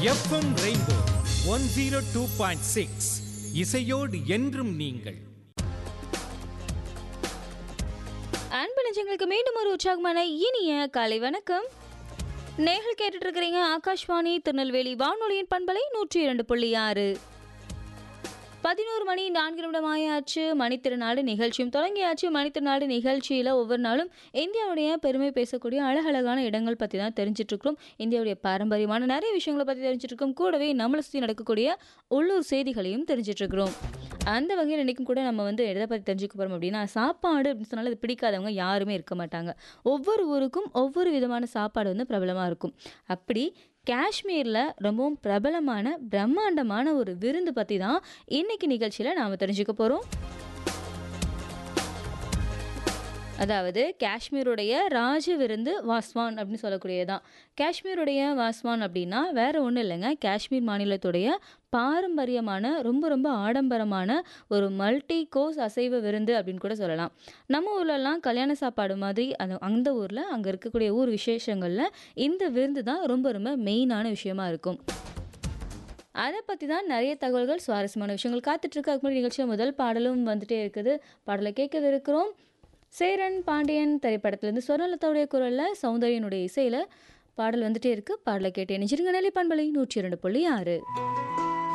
FM rainbow one zero two point six இசையோடு என்றும் நீங்கள் அன்பு நெஞ்சங்களுக்கு மீண்டும் ஒரு உற்சாகமான இனிய காலை வணக்கம் நேர்கள் கேட்டுட்டு இருக்கிறீங்க ஆகாஷ்வாணி திருநெல்வேலி வானொலியின் பண்பலை நூற்றி இரண்டு புள்ளி ஆறு பதினோரு மணி நான்கு நிமிடம் ஆயாச்சு மணித்திருநாடு நிகழ்ச்சியும் தொடங்கியாச்சு மணித்திருநாடு நிகழ்ச்சியில் ஒவ்வொரு நாளும் இந்தியாவுடைய பெருமை பேசக்கூடிய அழகழகான இடங்கள் பற்றி தான் தெரிஞ்சிட்டு இருக்கிறோம் இந்தியாவுடைய பாரம்பரியமான நிறைய விஷயங்களை பற்றி தெரிஞ்சிட்டு இருக்கோம் கூடவே நம்மளை சுற்றி நடக்கக்கூடிய உள்ளூர் செய்திகளையும் தெரிஞ்சிட்டு இருக்கிறோம் அந்த வகையில் இன்றைக்கும் கூட நம்ம வந்து எதை பற்றி தெரிஞ்சுக்க போகிறோம் அப்படின்னா சாப்பாடு அப்படின்னு சொன்னாலும் அது பிடிக்காதவங்க யாருமே இருக்க மாட்டாங்க ஒவ்வொரு ஊருக்கும் ஒவ்வொரு விதமான சாப்பாடு வந்து பிரபலமாக இருக்கும் அப்படி காஷ்மீரில் ரொம்பவும் பிரபலமான பிரம்மாண்டமான ஒரு விருந்து பற்றி தான் இன்னைக்கு நிகழ்ச்சியில் நாம் தெரிஞ்சுக்க போகிறோம் அதாவது காஷ்மீருடைய ராஜ விருந்து வாஸ்வான் அப்படின்னு சொல்லக்கூடியதான் காஷ்மீருடைய வாஸ்வான் அப்படின்னா வேற ஒன்றும் இல்லைங்க காஷ்மீர் மாநிலத்துடைய பாரம்பரியமான ரொம்ப ரொம்ப ஆடம்பரமான ஒரு மல்டி கோர்ஸ் அசைவ விருந்து அப்படின்னு கூட சொல்லலாம் நம்ம ஊர்லலாம் கல்யாண சாப்பாடு மாதிரி அந்த அந்த ஊரில் அங்கே இருக்கக்கூடிய ஊர் விசேஷங்களில் இந்த விருந்து தான் ரொம்ப ரொம்ப மெயினான விஷயமா இருக்கும் அதை பற்றி தான் நிறைய தகவல்கள் சுவாரஸ்யமான விஷயங்கள் காத்துட்ருக்கு அதுக்கு முன்னாடி நிகழ்ச்சியில் முதல் பாடலும் வந்துட்டே இருக்குது பாடலை கேட்கவிருக்கிறோம் சேரன் பாண்டியன் திரைப்படத்திலேருந்து ஸ்வர்ணலதாவுடைய குரலில் சௌந்தரியனுடைய இசையில் பாடல் வந்துட்டே இருக்கு பாடலை கேட்டு இணைஞ்சிருங்க நிலை பண்பலை நூற்றி இரண்டு புள்ளி ஆறு